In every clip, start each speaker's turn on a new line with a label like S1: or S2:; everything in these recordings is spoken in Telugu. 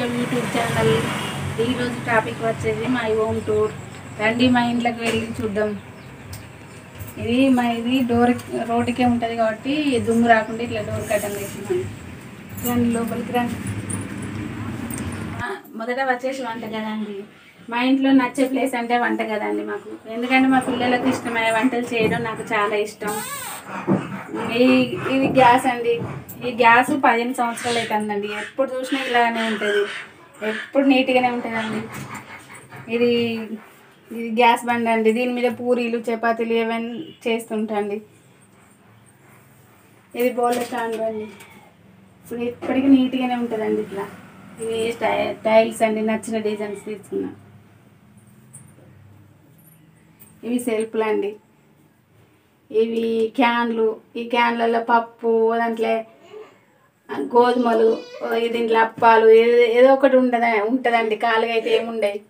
S1: యూట్యూబ్ ఛానల్ ఈరోజు టాపిక్ వచ్చేసి మై హోమ్ టూర్ రండి మా ఇంట్లోకి వెళ్ళి చూద్దాం ఇది మా ఇది డోర్ రోడ్డుకే ఉంటుంది కాబట్టి దుమ్ము రాకుండా ఇట్లా డోర్ కట్టం వేసినాం రండి లోపలికి రండి ఆ, మొదట వచ్చేసి వంట కదండి మా ఇంట్లో నచ్చే ప్లేస్ అంటే వంట కదండి మాకు ఎందుకంటే మా పిల్లలకు ఇష్టమయ్యే వంటలు చేయడం నాకు చాలా ఇష్టం ఈ ఇది గ్యాస్ అండి ఈ గ్యాస్ పదిహేను సంవత్సరాలు అవుతుందండి ఎప్పుడు చూసినా ఇలానే ఉంటుంది ఎప్పుడు నీట్గానే ఉంటుందండి ఇది ఇది గ్యాస్ బండ్ అండి దీని మీద పూరీలు చపాతీలు ఏవైనా చేస్తుంటండి ఇది బౌల్ స్టాండ్ అండి ఇప్పుడు ఎప్పటికీ నీట్గానే ఉంటుందండి ఇట్లా ఇవి టై టైల్స్ అండి నచ్చిన డిజైన్స్ తీసుకున్నా ఇవి సెల్ఫ్లు అండి ఇవి క్యాన్లు ఈ క్యాన్లలో పప్పు దాంట్లో గోధుమలు ఈ దీంట్లో అప్పాలు ఏదో ఏదో ఒకటి ఉండదా ఉంటుందండి కాలుగా అయితే ఏముండయి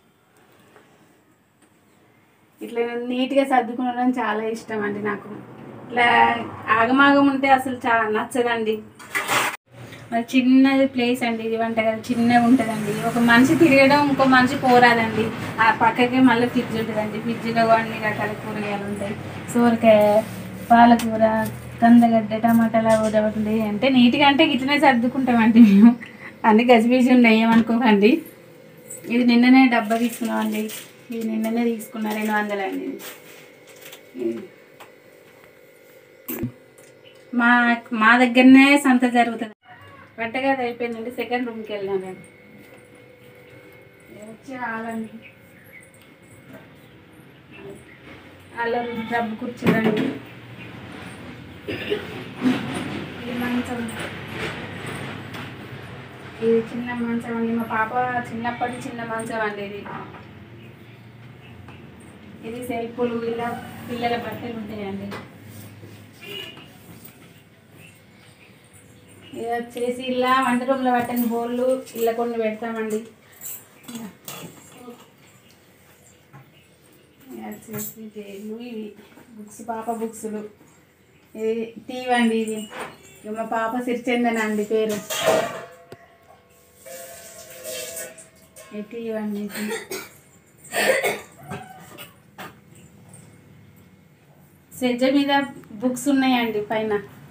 S1: ఇట్లా నీట్గా సర్దుకోవడం చాలా ఇష్టం అండి నాకు ఇట్లా ఆగమాగం ఉంటే అసలు చా నచ్చదండి మరి చిన్నది ప్లేస్ అండి ఇది వంటగది చిన్నగా ఉంటుందండి ఒక మనిషి తిరగడం ఇంకో మనిషి పోరాదండి ఆ పక్కకే మళ్ళీ ఫ్రిడ్జ్ ఉంటుందండి ఫ్రిడ్జ్లో అన్ని రకాల కూరగాయలు ఉంటాయి సోరకాయ పాలకూర కందగడ్డ టమాటాలు అవి ఒకటి ఒకటి ఉంటాయి అంటే నీట్గా అంటే ఇట్లనే సర్దుకుంటామండి మేము అన్ని గజిబిజి ఉన్నాయి ఏమనుకోకండి ఇది నిన్ననే డబ్బా తీసుకున్నామండి ఇది నిన్ననే తీసుకున్నా రెండు వందలండి ఇది. మా మా దగ్గరనే సంత జరుగుతుంది వంటగది అయిపోయిందండి సెకండ్ రూమ్కి వెళ్ళాను వచ్చి హాలండి అలా డబ్బు కూర్చోండి ఇది మంచం ఇది చిన్న మంచం అండి మా పాప చిన్నప్పటి చిన్న మంచం అండి ఇది ఇది సెల్ఫ్లు ఇలా పిల్లల బట్టలు ఉంటాయండి ఇది వచ్చేసి ఇలా వంట రూమ్లో పెట్టని బోళ్ళు ఇలా కొన్ని పెడతామండి ఇది వచ్చేసి జైలు ఇవి బుక్స్ పాప బుక్స్లు ఇది టీవీ అండి ఇది ఇక మా పాప సిరిచందన అండి పేరు ఇది టీవీ అండి ఇది. సెజ్జ మీద బుక్స్ ఉన్నాయండి పైన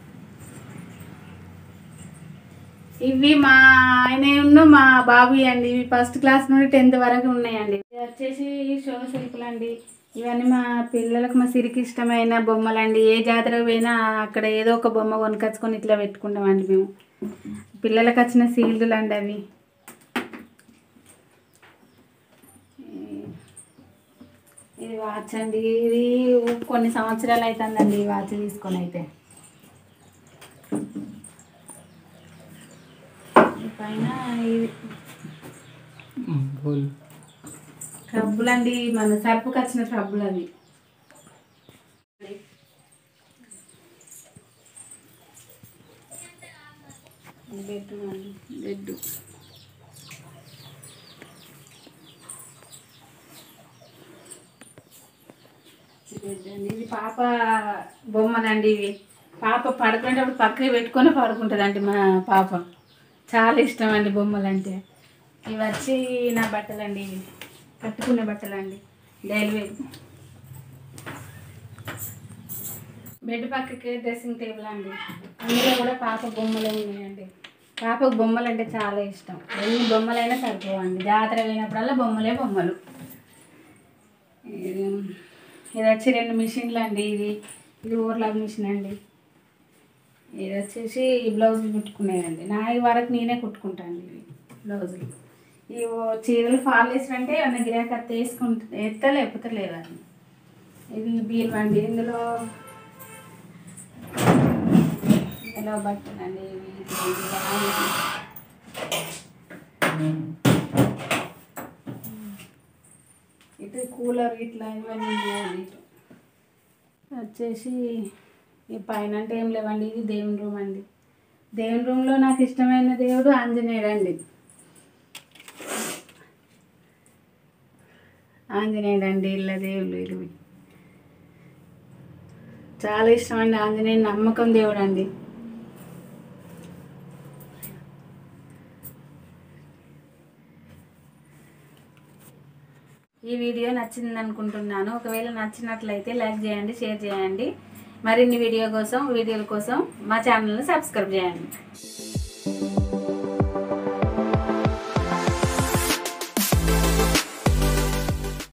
S1: ఇవి మా ఆయన ఉన్న మా బాబు అండి ఇవి ఫస్ట్ క్లాస్ నుండి టెన్త్ వరకు ఉన్నాయండి ఇది వచ్చేసి షో శిల్పులు అండి ఇవన్నీ మా పిల్లలకు మా సిరికి ఇష్టమైన బొమ్మలండి ఏ జాతరకు పోయినా అక్కడ ఏదో ఒక బొమ్మ కొనుకొచ్చుకొని ఇట్లా పెట్టుకుంటామండి మేము పిల్లలకు వచ్చిన సీల్డ్లు అండి అవి ఇది వాచ్ అండి ఇది కొన్ని సంవత్సరాలు అవుతుందండి ఈ వాచ్ తీసుకొని అయితే ఈ పైన ఇది క్రబ్బులండి మన సర్పుకి వచ్చిన క్రబ్బులు అవి బెడ్ అండి బెడ్ బెడ్ అండి ఇది పాప బొమ్మలండి ఇవి పాప పడుకునేటప్పుడు పక్కకి పెట్టుకొని పడుకుంటుందండి మా పాప చాలా ఇష్టం అండి బొమ్మలు అంటే ఇవి వచ్చి నా బట్టలండి ఇవి కట్టుకునే బట్టలండి డైలీ వేర్ బెడ్ పక్కకి డ్రెస్సింగ్ టేబుల్ అండి అందులో కూడా పాప బొమ్మలే ఉన్నాయండి పాపకు బొమ్మలు అంటే చాలా ఇష్టం ఎన్ని బొమ్మలైనా సరిపోవండి జాతర పోయినప్పుడల్లా బొమ్మలే బొమ్మలు ఇది ఇది వచ్చి రెండు మిషన్లు అండి ఇది ఇది ఓవర్లాక్ మిషన్ అండి ఇది వచ్చేసి బ్లౌజులు కుట్టుకునేదండి నా వరకు నేనే కుట్టుకుంటాను ఇవి బ్లౌజులు ఈ ఓ- చీరలు ఫాల్ వేసినంటే ఏమన్నా గిరాకీ అత్త వేసుకుంటే ఎత్తా లేకపోతే లేదండి ఇది బీల్ అండి ఇందులో ఇందులో బట్టలండి ఇవి ఇది బాగా ఇటు కూలర్ ఇట్లా ఇవన్నీ ఉన్నాయండి ఇటు వచ్చేసి ఈ పైన అంటే ఏం లేవండి ఇది దేవుని రూమ్ అండి దేవుని రూమ్లో నాకు ఇష్టమైన దేవుడు ఆంజనేయుడు అండి ఆంజనేయుడు అండి ఇళ్ళ దేవుళ్ళు ఇవి చాలా ఇష్టం అండి ఆంజనేయుడు నమ్మకం దేవుడు అండి ఈ వీడియో నచ్చింది అనుకుంటున్నాను ఒకవేళ నచ్చినట్లయితే లైక్ చేయండి షేర్ చేయండి మరిన్ని వీడియో కోసం వీడియోల కోసం మా ఛానల్ని సబ్స్క్రైబ్ చేయండి